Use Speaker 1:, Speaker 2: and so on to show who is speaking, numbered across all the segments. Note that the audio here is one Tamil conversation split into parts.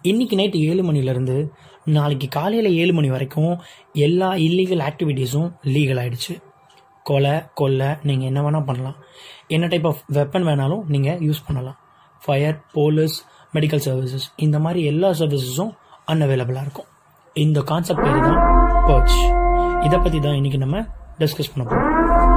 Speaker 1: இன்னைக்கு நைட்டு ஏழு மணிலேருந்து நாளைக்கு காலையில் ஏழு மணி வரைக்கும் எல்லா இல்லீகல் ஆக்டிவிட்டீஸும் லீகல் ஆயிடுச்சு கொலை கொள்ளை நீங்கள் என்ன வேணால் பண்ணலாம் என்ன டைப் ஆஃப் வெப்பன் வேணாலும் நீங்கள் யூஸ் பண்ணலாம் ஃபயர் போலீஸ் மெடிக்கல் சர்வீசஸ் இந்த மாதிரி எல்லா சர்வீசஸும் அன்அவைலபிளாக இருக்கும் இந்த கான்செப்ட் பேர் தான் பர்ச் இதை பற்றி தான் இன்னைக்கு நம்ம டிஸ்கஸ் பண்ண போகிறோம்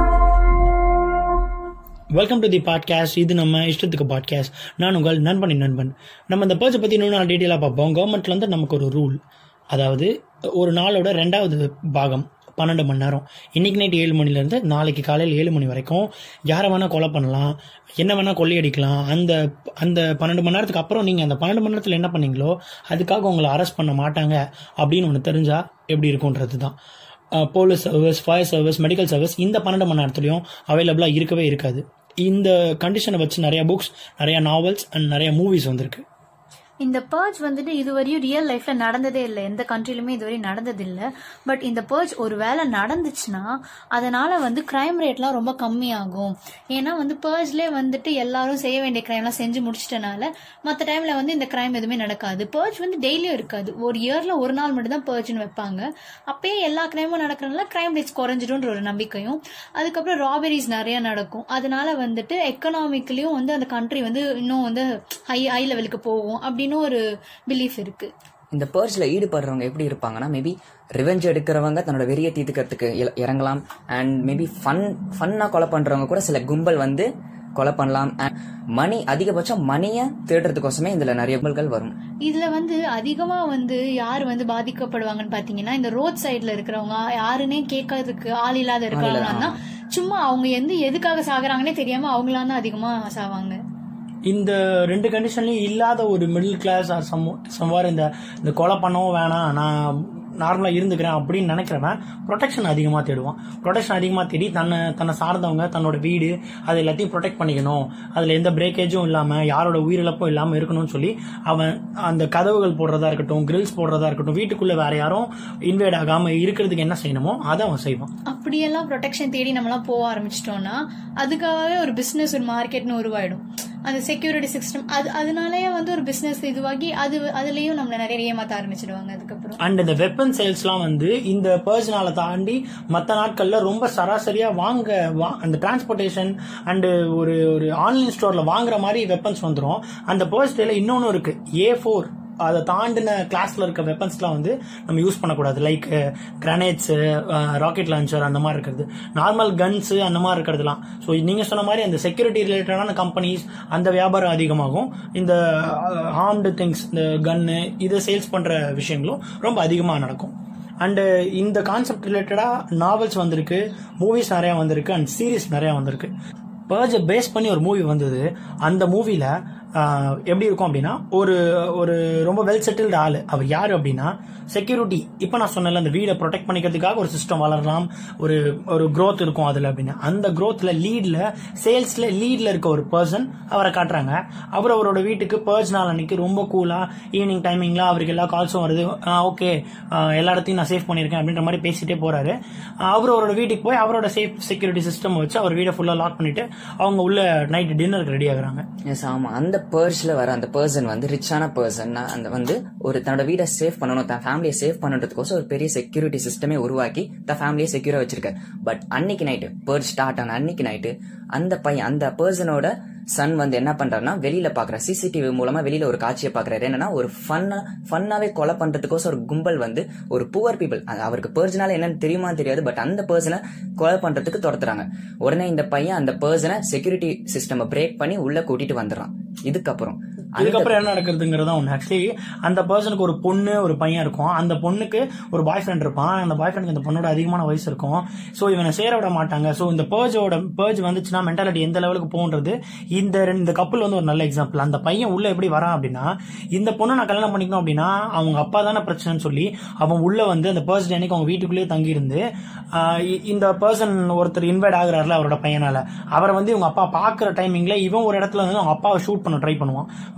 Speaker 1: வெல்கம் டு தி பாட்காஸ்ட் இது நம்ம இஷ்டத்துக்கு பாட்காஸ்ட் நான் உங்கள் நண்பன் நண்பன் நம்ம இந்த பர்ச்சை பற்றி இன்னும் நான் டீட்டெயிலாக பார்ப்போம் கவர்மெண்ட்லேருந்து நமக்கு ஒரு ரூல் அதாவது ஒரு நாளோட ரெண்டாவது பாகம் பன்னெண்டு மணி நேரம் இன்னைக்கு நைட் ஏழு மணிலேருந்து நாளைக்கு காலையில் ஏழு மணி வரைக்கும் யாரை வேணால் கொலை பண்ணலாம் என்ன வேணால் கொள்ளையடிக்கலாம் அந்த அந்த பன்னெண்டு மணி நேரத்துக்கு அப்புறம் நீங்கள் அந்த பன்னெண்டு மணி நேரத்தில் என்ன பண்ணீங்களோ அதுக்காக உங்களை அரெஸ்ட் பண்ண மாட்டாங்க அப்படின்னு ஒன்று தெரிஞ்சால் எப்படி இருக்குன்றது தான் police service fire service medical service இந்த பன்னெண்டு மணி நேரத்துலையும் அவைலபிளாக இருக்கவே இருக்காது இந்த கண்டிஷனை வச்சு நிறைய புக்ஸ் நிறைய நாவல்ஸ் அண்ட் நிறைய மூவிஸ் வந்திருக்கு
Speaker 2: இந்த பர்ஜ் வந்துட்டு இதுவரையும் ரியல் லைஃப்ல நடந்ததே இல்லை எந்த கண்ட்ரிலுமே இதுவரையும் நடந்தது இல்லை பட் இந்த பர்ஜ் ஒரு வேளை நடந்துச்சுன்னா அதனால வந்து கிரைம் ரேட்லாம் ரொம்ப கம்மியாகும் ஏன்னா வந்து பர்ஜ்லேயே வந்துட்டு எல்லாரும் செய்ய வேண்டிய கிரைம்லாம் செஞ்சு முடிச்சிட்டனால மற்ற டைம்ல வந்து இந்த கிரைம் எதுவுமே நடக்காது பர்ஜ் வந்து டெய்லியும் இருக்காது ஒரு இயர்ல ஒரு நாள் மட்டும் தான் பர்ஜ்னு வைப்பாங்க அப்பயே எல்லா கிரைமும் நடக்கிறதுனால கிரைம் ரேட்ஸ் குறைஞ்சிடும்ன்ற ஒரு நம்பிக்கையும் அதுக்கப்புறம் ராபரிஸ் நிறைய நடக்கும் அதனால வந்துட்டு எக்கனாமிக்கலியும் வந்து அந்த கண்ட்ரி வந்து இன்னும் வந்து ஹை ஹை லெவலுக்கு போகும் அப்படின்னு ஒரு பிலீஃப் இருக்கு
Speaker 3: இந்த பர்ஜ்ல ஈடுபடுறவங்க எப்படி இருப்பாங்கன்னா மேபி ரிவெஞ்ச் எடுக்கிறவங்க தன்னோட வெறியை தீர்த்துக்கிறதுக்கு இல- இறங்கலாம் அண்ட் மேபி ஃபன் ஃபன்னா கொலை பண்றவங்க கூட சில கும்பல் வந்து கொலை பண்ணலாம் அண்ட் மணி அதிகபட்சம் மணியை தேடுறதுக்கோசமே இதுல நிறைய கும்பல்கள் வரும்
Speaker 2: இதுல வந்து அதிகமா வந்து யார் வந்து பாதிக்கப்படுவாங்கன்னு பாத்தீங்கன்னா இந்த ரோட் சைடுல இருக்கிறவங்க யாருன்னே கேட்கறதுக்கு ஆள் இல்லாத இருக்கிறவங்க தான் சும்மா அவங்க எந்த எதுக்காக சாகுறாங்கன்னே தெரியாம அவங்களாம் தான் அதிகமா சாவாங்க
Speaker 1: இந்த ரெண்டு கண்டிஷன்லையும் இல்லாத ஒரு middle class or some some war இந்த இந்த கொலை பண்ணவும் வேணாம் நான் நார்மலாக இருந்துக்கிறேன் அப்படின்னு நினைக்கிறவன் ப்ரொடெக்ஷன் அதிகமாக தேடுவான் ப்ரொடெக்ஷன் அதிகமாக தேடி தன்னை தன்னை சார்ந்தவங்க தன்னோட வீடு அது எல்லாத்தையும் ப்ரொடெக்ட் பண்ணிக்கணும் அதில் எந்த பிரேக்கேஜும் இல்லாமல் யாரோட உயிரிழப்பும் இல்லாமல் இருக்கணும்னு சொல்லி அவன் அந்த கதவுகள் போடுறதா இருக்கட்டும் கிரில்ஸ் போடுறதா இருக்கட்டும் வீட்டுக்குள்ளே வேற யாரும் இன்வைட் ஆகாமல் இருக்கிறதுக்கு என்ன செய்யணுமோ அதை அவன் செய்வான்
Speaker 2: அப்படியெல்லாம் ப்ரொடெக்ஷன் தேடி நம்மளாம் போக ஆரம்பிச்சிட்டோம்னா அதுக்காகவே ஒரு பிசினஸ் ஒரு மார்க்கெட்னு உருவாயிடும் அந்த செக்யூரிட்டி சிஸ்டம் அது அதனாலயே வந்து ஒரு பிசினஸ் இதுவாகி அது அதுலயும் நம்மள நிறைய ஏமாத்த ஆரம்பிச்சிடுவாங்க அதுக்கப்புறம்
Speaker 1: அண்ட் இந்த வெப்பன் சேல்ஸ்லாம் வந்து இந்த பர்சனால தாண்டி மற்ற நாட்கள்ல ரொம்ப சராசரியா வாங்க வா- அந்த டிரான்ஸ்போர்ட்டேஷன் அண்ட் ஒரு ஒரு ஆன்லைன் ஸ்டோர்ல வாங்குற மாதிரி வெப்பன்ஸ் வந்துரும் அந்த பர்ஸ் டேல இன்னொன்னு இருக்கு ஏ ஃபோர் அதை தாண்டின கிளாஸ்ல இருக்க வெப்பன்ஸ்லாம் வந்து நம்ம யூஸ் பண்ணக்கூடாது லைக் கிரனேட்ஸ் ராக்கெட் லான்ச்சர் அந்த மாதிரி இருக்கிறது நார்மல் கன்ஸ் அந்த மாதிரி இருக்கிறதுலாம் ஸோ நீங்க சொன்ன மாதிரி அந்த செக்யூரிட்டி ரிலேட்டடான கம்பெனிஸ் அந்த வியாபாரம் அதிகமாகும் இந்த ஹார்ம்டு திங்ஸ் இந்த கன்னு இதை சேல்ஸ் பண்ற விஷயங்களும் ரொம்ப அதிகமாக நடக்கும் அண்டு இந்த கான்செப்ட் ரிலேட்டடாக நாவல்ஸ் வந்திருக்கு மூவிஸ் நிறையா வந்திருக்கு அண்ட் சீரிஸ் நிறையா வந்திருக்கு பர்ஜை பேஸ் பண்ணி ஒரு மூவி வந்தது அந்த மூவியில் எப்படி இருக்கும் அப்படின்னா ஒரு ஒரு ரொம்ப வெல் செட்டில்டு ஆள் அவர் யார் அப்படின்னா செக்யூரிட்டி இப்போ நான் சொன்னல அந்த வீடை ப்ரொடெக்ட் பண்ணிக்கிறதுக்காக ஒரு சிஸ்டம் வளரலாம் ஒரு ஒரு growth இருக்கும் அதில் அப்படின்னு அந்த growthல லீடில் சேல்ஸில் லீடில் இருக்க ஒரு பர்சன் அவரை காட்டுறாங்க அவர் அவரோட வீட்டுக்கு பர்ஜ் நாள் அன்னைக்கு ரொம்ப கூலாக ஈவினிங் டைமிங்கில் அவருக்கு எல்லா கால்ஸும் வருது ஓகே எல்லா இடத்தையும் நான் சேவ் பண்ணியிருக்கேன் அப்படின்ற மாதிரி பேசிட்டே போறாரு அவர் அவரோட வீட்டுக்கு போய் அவரோட சேஃப் செக்யூரிட்டி சிஸ்டம் வச்சு அவர் வீடை ஃபுல்லாக லாக் பண்ணிட்டு அவங்க உள்ள நைட் டின்னருக்கு ரெடி ஆகுறாங்க
Speaker 3: எஸ் ஆமா அந்த பர்ஸ்ல வர அந்த பர்சன் வந்து ரிச்சான பர்சன் அந்த வந்து ஒரு தன்னோட வீடை சேவ் பண்ணணும் தன் ஃபேமிலியை சேவ் பண்ணுறதுக்கோசம் ஒரு பெரிய செக்யூரிட்டி சிஸ்டமே உருவாக்கி தன் ஃபேமிலியை செக்யூரா வச்சிருக்காரு பட் அன்னைக்கு நைட்டு பர்ஸ் ஸ்டார்ட் ஆன அன்னைக்கு நைட்டு அந்த பையன் அந்த பர்சனோட சன் வந்து என்ன பண்றாருன்னா வெளியில பாக்குற சிசிடிவி மூலமா வெளியில ஒரு காட்சியை பாக்குறாரு என்னன்னா ஒரு ஃபன்னா ஃபன்னாவே கொலை பண்றதுக்கோசம் ஒரு கும்பல் வந்து ஒரு புவர் பீப்புள் அவருக்கு பர்சனால என்னன்னு தெரியுமா தெரியாது பட் அந்த பர்சனை கொலை பண்றதுக்கு துரத்துறாங்க உடனே இந்த பையன் அந்த பர்சனை செக்யூரிட்டி சிஸ்டம் பிரேக் பண்ணி உள்ள கூட்டிட்டு வந்துடுறான் இதுக்கப்புறம் அந்த-
Speaker 1: இதுக்கப்புறம் என்ன நடக்குதுங்கிறதா ஒன்று ஆக்சுவலி அந்த பர்சனுக்கு ஒரு பொண்ணு ஒரு பையன் இருக்கும் அந்த பொண்ணுக்கு ஒரு பாய் ஃப்ரெண்ட் இருப்பான் அந்த பாய் ஃப்ரெண்டுக்கு அந்த பொண்ணோட அதிகமான வயசு இருக்கும் ஸோ இவனை சேர விட மாட்டாங்க ஸோ இந்த பர்ஜோட பர்ஜ் வந்துச்சுன்னா மென்டாலிட்டி எந்த லெவலுக்கு போகுன்றது இந்த ரெண்டு இந்த கப்பல் வந்து ஒரு நல்ல எக்ஸாம்பிள் அந்த பையன் உள்ள எப்படி வரான் அப்படின்னா இந்த பொண்ணை நான் கல்யாணம் பண்ணிக்கணும் அப்படின்னா அவங்க அப்பா தானே பிரச்சனைன்னு சொல்லி அவன் உள்ள வந்து அந்த பர்சன் அன்னைக்கு அவங்க வீட்டுக்குள்ளேயே தங்கி இருந்து ஆஹ் இ- இந்த பர்சன் ஒருத்தர் இன்வைட் ஆகுறாருல அவரோட பையனால அவரை வந்து இவங்க அப்பா பாக்குற டைமிங்ல இவன் ஒரு இடத்துல வந்து அவங்க அப்பாவை ஷூட் பண்ண ட்ரை பண்ணுவான்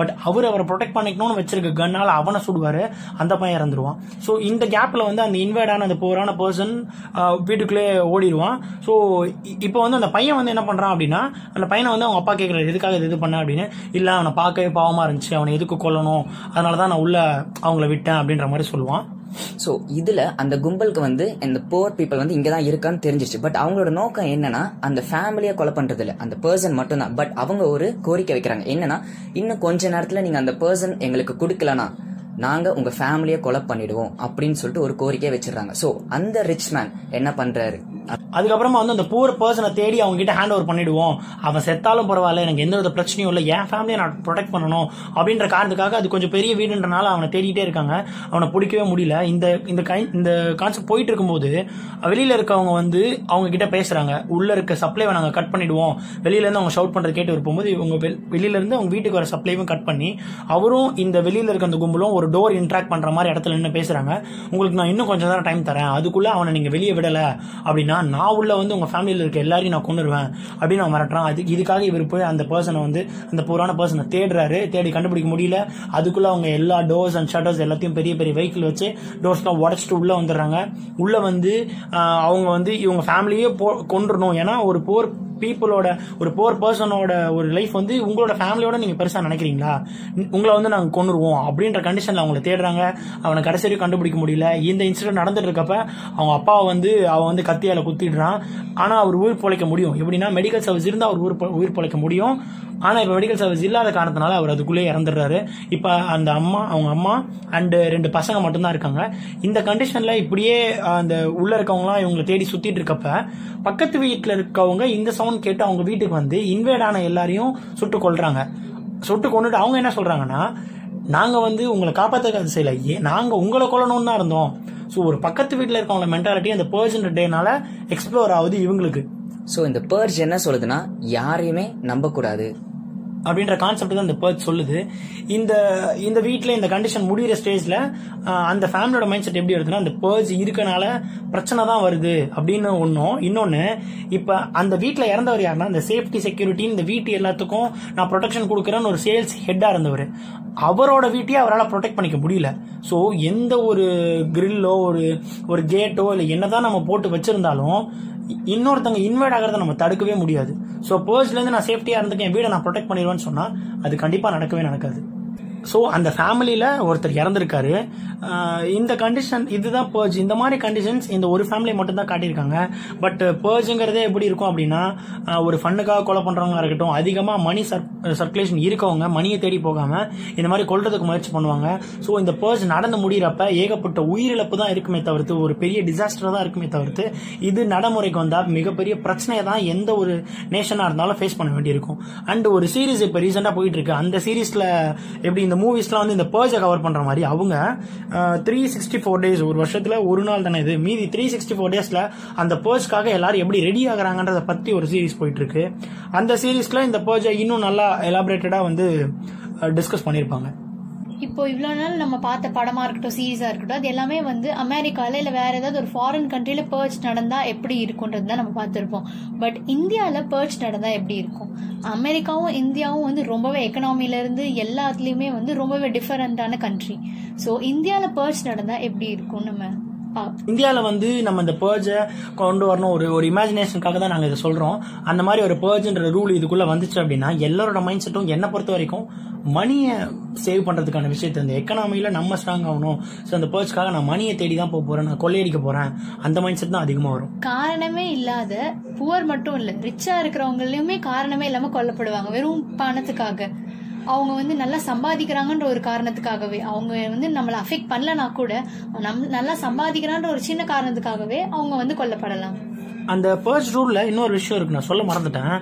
Speaker 1: பட் அவர் அவரை ப்ரொடெக்ட் பண்ணிக்கணும்னு வச்சிருக்க கன்னால அவனை சுடுவாரு அந்த பையன் இறந்துருவான் ஸோ இந்த கேப்ல வந்து அந்த இன்வைடான அந்த போரான பர்சன் வீட்டுக்குள்ளே ஓடிடுவான் ஸோ இப்போ வந்து அந்த பையன் வந்து என்ன பண்றான் அப்படின்னா அந்த பையனை வந்து அவங்க அப்பா கேட்கறாரு எதுக்காக இது இது பண்ண அப்படின்னு இல்ல அவனை பார்க்கவே பாவமா இருந்துச்சு அவனை எதுக்கு கொல்லணும் அதனால தான் நான் உள்ள அவங்கள விட்டேன் அப்படின்ற மாதிரி சொல்லுவான்
Speaker 3: ஸோ இதுல அந்த கும்பலுக்கு வந்து இந்த போர் பீப்புள் வந்து இங்க தான் இருக்கான்னு தெரிஞ்சிச்சு பட் அவங்களோட நோக்கம் என்னன்னா அந்த ஃபேமிலியை கொலை பண்றது இல்ல அந்த பர்சன் மட்டும் தான் பட் அவங்க ஒரு கோரிக்கை வைக்கிறாங்க என்னன்னா இன்னும் கொஞ்ச நேரத்துல நீங்க அந்த பர்சன் எங்களுக்கு கொடுக்கலனா நாங்க உங்க ஃபேமிலியை கொலை பண்ணிடுவோம் அப்படின்னு சொல்லிட்டு ஒரு கோரிக்கையை வச்சிடுறாங்க ஸோ அந்த ரிச் மேன் என்ன பண்றாரு
Speaker 1: அதுக்கப்புறமா வந்து அந்த பூர் பர்சனை தேடி அவங்க கிட்ட ஹேண்ட் ஓவர் பண்ணிடுவோம் அவன் செத்தாலும் பரவாயில்ல எனக்கு எந்த வித பிரச்சனையும் இல்லை என் ஃபேமிலியை நான் ப்ரொடெக்ட் பண்ணணும் அப்படின்ற காரணத்துக்காக அது கொஞ்சம் பெரிய வீடுன்றனால அவனை தேடிட்டே இருக்காங்க அவனை பிடிக்கவே முடியல இந்த இந்த கை இந்த கான்செப்ட் போயிட்டு இருக்கும்போது வெளியில இருக்கவங்க வந்து அவங்க கிட்ட பேசுறாங்க உள்ள இருக்க சப்ளைவை நாங்க கட் பண்ணிடுவோம் வெளியில இருந்து அவங்க ஷவுட் பண்றது கேட்டு போகும்போது இவங்க வெ- வெளியில இருந்து அவங்க வீட்டுக்கு வர சப்ளைவும் கட் பண்ணி அவரும் இந்த வெளியில இருக்க அந்த கும்பலும் ஒரு டோர் இன்ட்ராக்ட் பண்ற மாதிரி இடத்துல நின்று பேசுறாங்க உங்களுக்கு நான் இன்னும் கொஞ்சம் நேரம் டைம் தரேன் அதுக்குள்ள அவனை நீங்க வெளியே விடல அப்படின்னா நான் உள்ள வந்து உங்க ஃபேமிலியில இருக்க எல்லாரையும் நான் கொண்டுருவேன் அப்படின்னு அவன் மிரட்டுறான் அது இதுக்காக இவர் போய் அந்த பர்சனை வந்து அந்த புறான பர்சனை தேடுறாரு தேடி கண்டுபிடிக்க முடியல அதுக்குள்ள அவங்க எல்லா டோர்ஸ் அண்ட் ஷட்டர்ஸ் எல்லாத்தையும் பெரிய பெரிய வெஹிக்கிள் வச்சு டோர்ஸ்லாம் உடச்சிட்டு உள்ள வந்துடுறாங்க உள்ள வந்து ஆஹ், அவங்க வந்து இவங்க ஃபேமிலியே போ கொண்டுறணும் ஏன்னா ஒரு போர் பீப்புளோட ஒரு போர் பர்சனோட ஒரு லைஃப் வந்து உங்களோட ஃபேமிலியோட நீங்க பெருசா நினைக்கிறீங்களா உ- உங்களை வந்து நாங்க கொண்டுருவோம் அப்படின்ற கண்டிஷன்ல அவங்கள தேடுறாங்க அவனை கடைசி வரைக்கும் கண்டுபிடிக்க முடியல இந்த இன்சிடென்ட் நடந்துட்டு இருக்கப்ப அவங்க அப்பாவை வந்து அவன் வந்து கத்தியால குத்திடுறான் ஆனா அவர் உயிர் பிழைக்க முடியும் எப்படின்னா மெடிக்கல் சர்வீஸ் இருந்தா அவர் உயிர் பொ- உயிர் பிழைக்க முடியும் ஆனா இப்ப மெடிக்கல் சர்வீஸ் இல்லாத காரணத்தினால அவர் அதுக்குள்ளே இறந்துடுறாரு இப்ப அந்த அம்மா அவங்க அம்மா அண்ட் ரெண்டு பசங்க மட்டும்தான் இருக்காங்க இந்த கண்டிஷன்ல இப்படியே அந்த உள்ள இருக்கவங்களாம் இவங்களை தேடி சுத்திட்டு இருக்கப்ப பக்கத்து வீட்டுல இருக்கவங்க இந்த சவுண்ட் கேட்டு அவங்க வீட்டுக்கு வந்து இன்வேட் ஆன எல்லாரையும் சுட்டு கொல்றாங்க சுட்டு கொண்டுட்டு அவங்க என்ன சொல்றாங்கன்னா நாங்க வந்து உங்களை காப்பாத்த அது செய்யல ஏ- நாங்க உங்களை கொல்லணும்னு தான் இருந்தோம் ஸோ ஒரு பக்கத்து வீட்டில் இருக்கவங்கள மென்டாலிட்டி அந்த பர்சன் டேனால எக்ஸ்ப்ளோர் ஆகுது இவங்களுக்கு
Speaker 3: ஸோ இந்த பர்ஜ் என்ன சொல்லுதுன்னா யாரையுமே நம்பக்கூடாது
Speaker 1: அப்படின்ற கான்செப்ட் தான் இந்த பர்த் சொல்லுது இந்த இந்த வீட்டில் இந்த கண்டிஷன் முடியிற ஸ்டேஜ்ல அந்த ஃபேமிலியோட மைண்ட் செட் எப்படி வருதுன்னா அந்த பர்ஜ் இருக்கனால பிரச்சனை தான் வருது அப்படின்னு ஒன்றும் இன்னொன்று இப்போ அந்த வீட்டில் இறந்தவர் யாருன்னா இந்த சேஃப்டி செக்யூரிட்டி இந்த வீட்டு எல்லாத்துக்கும் நான் ப்ரொடெக்ஷன் கொடுக்குறேன்னு ஒரு சேல்ஸ் ஹெட்டாக இருந்தவர் அவரோட வீட்டையே அவரால் ப்ரொடெக்ட் பண்ணிக்க முடியல ஸோ எந்த ஒரு கிரில்லோ ஒரு ஒரு கேட்டோ இல்லை என்னதான் நம்ம போட்டு வச்சிருந்தாலும் இன்னொருத்தங்க இன்வைட் ஆகிறத நம்ம தடுக்கவே முடியாது ஸோ இருந்து நான் சேஃப்டியா இருந்துக்க என் வீடை நான் ப்ரொடெக்ட் பண்ணிடுவேன்னு சொன்னா அது கண்டிப்பா நடக்கவே நடக்காது ஸோ அந்த ஃபேமிலியில ஒருத்தர் இறந்திருக்காரு ஆஹ் இந்த கண்டிஷன் இதுதான் பர்ஜ் இந்த மாதிரி கண்டிஷன்ஸ் இந்த ஒரு ஃபேமிலி மட்டும் தான் காட்டியிருக்காங்க பட் பர்ஜுங்கிறதே எப்படி இருக்கும் அப்படின்னா ஆஹ் ஒரு ஃபண்ணுக்காக கொலை பண்றவங்களா இருக்கட்டும் அதிகமா மணி சர்க்குலேஷன் இருக்கவங்க மணியை தேடி போகாம இந்த மாதிரி கொல்றதுக்கு முயற்சி பண்ணுவாங்க ஸோ இந்த பர்ஜ் நடந்து முடியிறப்ப ஏகப்பட்ட உயிரிழப்பு தான் இருக்குமே தவிர்த்து ஒரு பெரிய டிசாஸ்டர் தான் இருக்குமே தவிர்த்து இது நடைமுறைக்கு வந்தா மிகப்பெரிய பிரச்சனையை தான் எந்த ஒரு நேஷனா இருந்தாலும் ஃபேஸ் பண்ண வேண்டியிருக்கும் அண்ட் ஒரு சீரிஸ் இப்ப ரீசெண்டா போயிட்டு இருக்கு அந்த சீரிஸ்ல எப்படி இந்த மூவிஸ்லாம் வந்து இந்த பர்ஜை கவர் பண்ற மாதிரி அவங்க த்ரீ சிக்ஸ்டி ஃபோர் டேஸ் ஒரு வருஷத்துல ஒரு நாள் தானே இது மீதி த்ரீ சிக்ஸ்டி ஃபோர் டேஸ்ல அந்த பர்ஜ்க்காக எல்லாரும் எப்படி ரெடி ஆகுறாங்கன்றத பத்தி ஒரு சீரிஸ் போயிட்டு இருக்கு அந்த சீரிஸ்ல இந்த பர்ஜை இன்னும் நல்லா எலாபரேட்டடா வந்து டிஸ்கஸ் பண்ணியிருப்பாங்க
Speaker 2: இப்போ இவ்வளோ நாள் நம்ம பார்த்த படமா இருக்கட்டும் சீரீஸா இருக்கட்டும் அது எல்லாமே வந்து அமெரிக்கால இல்ல வேற ஏதாவது ஒரு ஃபாரின் கண்ட்ரில பர்ச் நடந்தா எப்படி இருக்கும்ன்றது தான் நம்ம பார்த்துருப்போம் பட் இந்தியால பர்ச் நடந்தா எப்படி இருக்கும் அமெரிக்காவும் இந்தியாவும் வந்து ரொம்பவே எக்கனாமில இருந்து எல்லாத்துலயுமே வந்து ரொம்பவே டிஃபரெண்டான கண்ட்ரி ஸோ இந்தியால பர்ச் நடந்தா எப்படி இருக்கும் நம்ம பார்ப்போம்
Speaker 1: இந்தியாவில் வந்து நம்ம இந்த பேர்ஜை கொண்டு வரணும் ஒரு ஒரு இமேஜினேஷனுக்காக தான் நாங்கள் இதை சொல்கிறோம் அந்த மாதிரி ஒரு பேர்ஜ்ன்ற ரூல் இதுக்குள்ளே வந்துச்சு அப்படின்னா எல்லாரோட மைண்ட் செட்டும் என்னை பொறுத்த வரைக்கும் மணியை சேவ் பண்ணுறதுக்கான விஷயத்த இந்த எக்கனாமியில் நம்ம ஸ்ட்ராங் ஆகணும் ஸோ அந்த பேர்ஜ்க்காக நான் மணியை தேடி தான் போக போகிறேன் நான் கொள்ளையடிக்க போகிறேன் அந்த மைண்ட் செட் தான் அதிகமாக வரும்
Speaker 2: காரணமே இல்லாத புவர் மட்டும் இல்ல ரிச்சா இருக்கிறவங்களையுமே காரணமே இல்லாம கொல்லப்படுவாங்க வெறும் பணத்துக்காக அவங்க வந்து நல்லா சம்பாதிக்கிறாங்கன்ற ஒரு காரணத்துக்காகவே அவங்க வந்து நம்மளை அஃபெக்ட் பண்ணலனா கூட நம் நல்லா சம்பாதிக்கிறான்ற ஒரு சின்ன காரணத்துக்காகவே அவங்க வந்து கொல்லப்படலாம்
Speaker 1: அந்த பர்ஜ் ரூல்ல இன்னொரு விஷயம் இருக்கு நான் சொல்ல மறந்துட்டேன்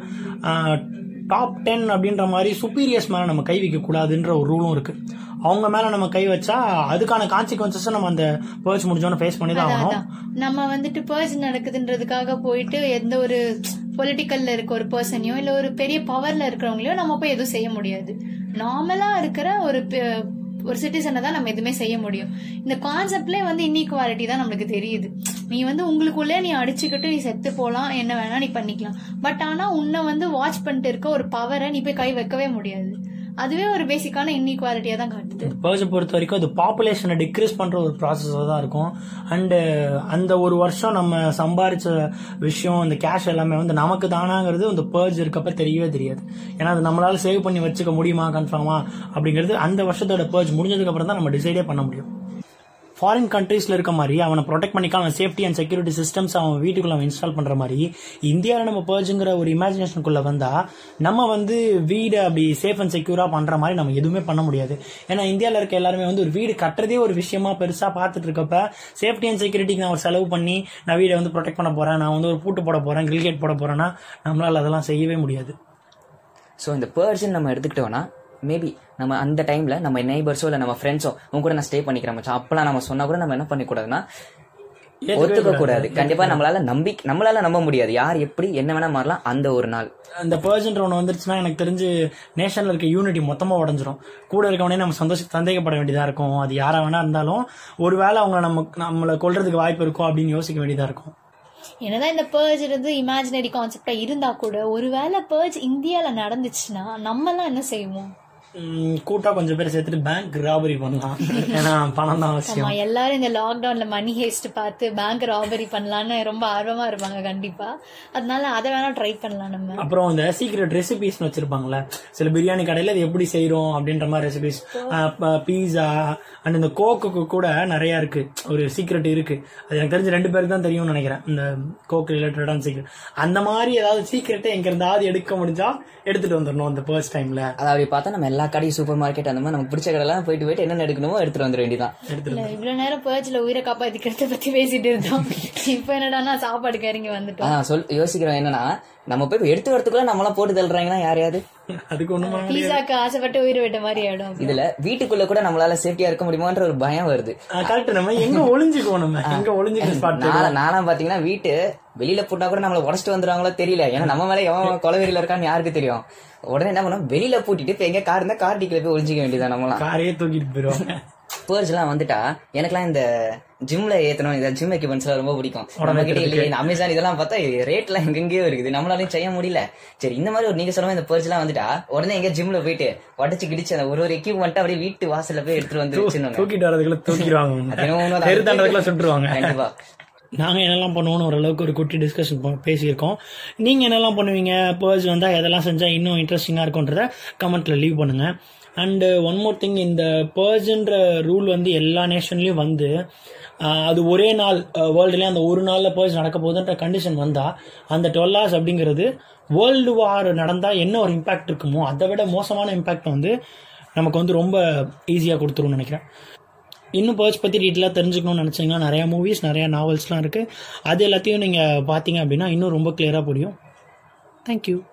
Speaker 1: டாப் டென் அப்படின்ற மாதிரி சுப்பீரியர்ஸ் மேல நம்ம கை வைக்க கூடாதுன்ற ஒரு ரூலும் இருக்கு அவங்க மேல நம்ம கை வச்சா அதுக்கான கான்சிக்வன்சஸ் நம்ம அந்த பர்ஜ் முடிஞ்சோன்னு ஃபேஸ் பண்ணி தான்
Speaker 2: அதான்,
Speaker 1: ஆகணும்
Speaker 2: அதான். நம்ம வந்துட்டு பர்ஸ் நடக்குதுன்றதுக்காக போயிட்டு எந்த ஒரு பொலிட்டிக்கல்ல இருக்க ஒரு பர்சனையோ இல்ல ஒரு பெரிய பவர்ல இருக்கிறவங்களையோ நம்ம போய் எதுவும் செய்ய முடியாது நார்மலா இருக்கிற ஒரு பெ- ஒரு சிட்டிசனை தான் நம்ம எதுவுமே செய்ய முடியும் இந்த கான்செப்ட்லேயே வந்து இன்இக்வாலிட்டி தான் நம்மளுக்கு தெரியுது நீ வந்து உங்களுக்குள்ளே நீ அடிச்சுக்கிட்டு நீ செத்து போலாம் என்ன வேணா நீ பண்ணிக்கலாம் பட் ஆனா உன்னை வந்து வாட்ச் பண்ணிட்டு இருக்க ஒரு பவரை நீ போய் கை வைக்கவே முடியாது அதுவே ஒரு பேசிக்கான இன்இக்வாலிட்டியா தான் காட்டுது
Speaker 1: பர்ஸை பொறுத்த வரைக்கும் அது பாப்புலேஷனை டிக்ரீஸ் பண்ற ஒரு ப்ராசஸாக தான் இருக்கும் அண்டு அந்த ஒரு வருஷம் நம்ம சம்பாரிச்ச விஷயம் இந்த கேஷ் எல்லாமே வந்து நமக்கு தானாங்கிறது இந்த பர்ஜ் இருக்கப்ப தெரியவே தெரியாது ஏன்னா அது நம்மளால சேவ் பண்ணி வச்சுக்க முடியுமா கன்ஃபார்மா அப்படிங்கிறது அந்த வருஷத்தோட பர்ஜ் முடிஞ்சதுக்கு அப்புறம் தான் நம்ம டிசைடே பண்ண முடியும் ஃபாரின் கண்ட்ரீஸ்ல இருக்க மாதிரி அவனை ப்ரொடெக்ட் பண்ணிக்கலாம் அவன் சேஃப்டி அண்ட் செக்யூரிட்டி சிஸ்டம்ஸ் அவன் வீட்டுக்குள்ள அவன் இன்ஸ்டால் பண்ற மாதிரி இந்தியாவில் நம்ம பர்ஜுங்கிற ஒரு இமேஜினேஷனுக்குள்ள வந்தா நம்ம வந்து வீடு அப்படி சேஃப் அண்ட் செக்யூரா பண்ற மாதிரி நம்ம எதுவுமே பண்ண முடியாது ஏன்னா இந்தியாவில் இருக்க எல்லாருமே வந்து ஒரு வீடு கட்டுறதே ஒரு விஷயமா பெருசா பார்த்துட்டு இருக்கப்ப சேஃப்டி அண்ட் செக்யூரிட்டிக்கு நான் ஒரு செலவு பண்ணி நான் வீடை வந்து ப்ரொடெக்ட் பண்ண போறேன் நான் வந்து ஒரு பூட்டு போட போறேன் கிரில் கேட் போட போறேன்னா நம்மளால அதெல்லாம் செய்யவே முடியாது
Speaker 3: ஸோ இந்த பர்சன் நம்ம எடுத்துக்கிட்டோம்னா மேபி நம்ம அந்த டைம்ல நம்ம நெய்பர்ஸோ இல்லை நம்ம ஃப்ரெண்ட்ஸோ உங்க கூட நான் ஸ்டே பண்ணிக்கிறேன் மச்சான் அப்பெல்லாம் நம்ம சொன்னா கூட நம்ம என்ன பண்ணிக்கூடாதுன்னா ஒத்துக்க கூடாது கண்டிப்பா நம்மளால நம்பி நம்மளால நம்ப முடியாது யார் எப்படி என்ன வேணா மாறலாம் அந்த ஒரு நாள்
Speaker 1: அந்த பர்சன்ட் ஒன்று வந்துருச்சுன்னா எனக்கு தெரிஞ்சு நேஷன்ல இருக்க யூனிட்டி மொத்தமா உடஞ்சிரும் கூட இருக்கவனே நம்ம சந்தோஷ சந்தேகப்பட வேண்டியதா இருக்கும் அது யாரா வேணா இருந்தாலும் ஒருவேளை அவங்க நம்ம நம்மளை கொல்றதுக்கு வாய்ப்பு இருக்கும் அப்படின்னு யோசிக்க வேண்டியதா இருக்கும்
Speaker 2: என்னதான் இந்த பர்ஜ் இருந்து இமேஜினரி கான்செப்டா இருந்தா கூட ஒருவேளை பர்ஜ் இந்தியால நடந்துச்சுன்னா நம்ம எல்லாம் என்ன செய்வோம்
Speaker 1: உம், கூட்டா கொஞ்சம் பேர் சேர்த்துட்டு பேங்க் ராபரி பண்ணலாம் ஏன்னா பணம் தான் அவசியம்
Speaker 2: ஆமா எல்லாரும் இந்த லாக்டவுன்ல மணி ஹேஸ்ட் பார்த்து பேங்க் ராபரி பண்ணலாம்னு ரொம்ப ஆர்வமா இருப்பாங்க கண்டிப்பா அதனால அதை வேணா ட்ரை பண்ணலாம் நம்ம
Speaker 1: அப்புறம் இந்த சீக்ரெட் ரெசிபிஸ் வச்சிருப்பாங்கல்ல சில பிரியாணி கடையில அது எப்படி செய்றோம் அப்படின்ற மாதிரி ரெசிபிஸ் பீஸா அண்ட் இந்த கோக்குக்கு கூட நிறைய இருக்கு ஒரு சீக்ரெட் இருக்கு அது எனக்கு தெரிஞ்சு ரெண்டு பேருக்கு தான் தெரியும்னு நினைக்கிறேன் இந்த கோக் ரிலேட்டடான சீக்ரெட் அந்த மாதிரி ஏதாவது சீக்ரெட்டை எங்க இருந்தாவது எடுக்க முடிஞ்சா எடுத்துட்டு வந்துடணும் அந்த ஃபர்ஸ்ட் டைம்ல
Speaker 3: அதாவது பார்த்தா நம்ம எல்லா கடையும் சூப்பர் மார்க்கெட் அந்த மாதிரி நமக்கு பிடிச்ச கடையெல்லாம் போயிட்டு போயிட்டு என்ன எடுக்கணுமோ எடுத்துட்டு வந்துட வேண்டியதான்
Speaker 1: எடுத்துட்டு
Speaker 2: இல்ல இவ்வளவு நேரம் பர்ஜ்ல உயிரை காப்பாத்திக்கிறத பத்தி பேசிட்டு இருந்தோம் இப்ப என்னடான்னா சாப்பாடுக்கு இறங்கி வந்துட்டோம்
Speaker 3: ஆனா சொல் யோசிக்கிறோம் என்னன்னா நம்ம போய் எடுத்து வரதுக்குள்ள நம்மளாம் போட்டு தள்ளுறாங்கன்னா யாரையாவது
Speaker 1: அதுக்கு ஒண்ணும் பண்ண முடியாது.
Speaker 2: பீஸாக்கு ஆசைப்பட்டு உயிரை விட்ட மாதிரி ஆயிடும்
Speaker 3: இதுல வீட்டுக்குள்ள கூட நம்மளால சேஃப்டியா இருக்க முடியுமான்ற ஒரு பயம் வருது
Speaker 1: கரெக்ட் நம்ம எங்க ஒளிஞ்சுக்குவோம் நம்ம எங்க ஒளிஞ்சுக்க ஸ்பாட்
Speaker 3: நானா நானா பாத்தீங்கன்னா வீட்டு வெளியில போட்டா கூட நம்மள உடச்சிட்டு வந்துருவாங்களோ தெரியல ஏன்னா நம்ம மேல எவன் கொலவெறியில இருக்கான்னு யாருக்கு தெரியும் உடனே என்ன பண்ணோம் வெளியில பூட்டிட்டு இப்ப எங்க கார் இருந்தா கார் டிக்கில போய் ஒளிஞ்சிக்க வேண்டியதா நம்மளாம்
Speaker 1: காரையே தூக்கிட்டு போயிருவாங்க
Speaker 3: பேர்ஸ் எல்லாம் வந்துட்டா எனக்கெல்லாம் இந்த ஜிம்ல ஏத்தணும் இந்த ஜிம் எக்யூப்மெண்ட்ஸ் எல்லாம் ரொம்ப பிடிக்கும் நம்ம கிட்ட இல்லையே இந்த அமேசான் இதெல்லாம் பார்த்தா ரேட்லாம் எங்கெங்கயோ இருக்குது நம்மளாலையும் செய்ய முடியல சரி இந்த மாதிரி ஒரு நீங்க சொல்ல இந்த பேர்ஸ் எல்லாம் வந்துட்டா உடனே எங்க ஜிம்ல போயிட்டு உடச்சு கிடிச்சு அந்த ஒரு ஒரு எக்யூப்மெண்ட் அப்படியே வீட்டு வாசல்ல போய் எடுத்துட்டு வந்து வச்சிருந்தாங்க
Speaker 1: தூக்கிட்டு வரதுக்குள்ள தூக்கிடுவாங்க
Speaker 3: அது என்னமோ உண்மைதான்.
Speaker 1: தெரு தாண்டதுக்குள்ள சுட்டுருவாங்க
Speaker 3: கண்டிப்பா
Speaker 1: நாங்க என்னெல்லாம் பண்ணுவோம்னு ஓரளவுக்கு ஒரு குட்டி டிஸ்கஷன் பேசியிருக்கோம் நீங்க என்னெல்லாம் பண்ணுவீங்க பர்ஸ் வந்தா எதெல்லாம் செஞ்சா இன்னும் இன்ட்ரெஸ்டிங்கா இருக்கும்ன்றத கமெண்ட்ல லீவ் பண்ணுங்க அண்ட் ஒன் மோர் திங் இந்த பர்ஸ்ன்ற ரூல் வந்து எல்லா நேஷன்லயும் வந்து ஆஹ், அது ஒரே நாள் வேர்ல்டுலேயே அந்த ஒரு நாளில் பர்ஸ் நடக்க போகுதுன்ற கண்டிஷன் வந்தா அந்த டுவெல் ஹவர்ஸ் அப்படிங்கிறது வேர்ல்டு வார் நடந்தா என்ன ஒரு இம்பாக்ட் இருக்குமோ அதை விட மோசமான இம்பாக்ட் வந்து நமக்கு வந்து ரொம்ப ஈஸியாக கொடுத்துரும்னு நினைக்கிறேன் இன்னும் பர்ச் பற்றி டீட்டெயிலாக தெரிஞ்சுக்கணும்னு நினச்சிங்கன்னா நிறையா மூவிஸ் நிறையா நாவல்ஸ்லாம் இருக்குது அது எல்லாத்தையும் நீங்கள் பார்த்தீங்க அப்படின்னா இன்னும் ரொம்ப கிளியராக புரியும் தேங்க்யூ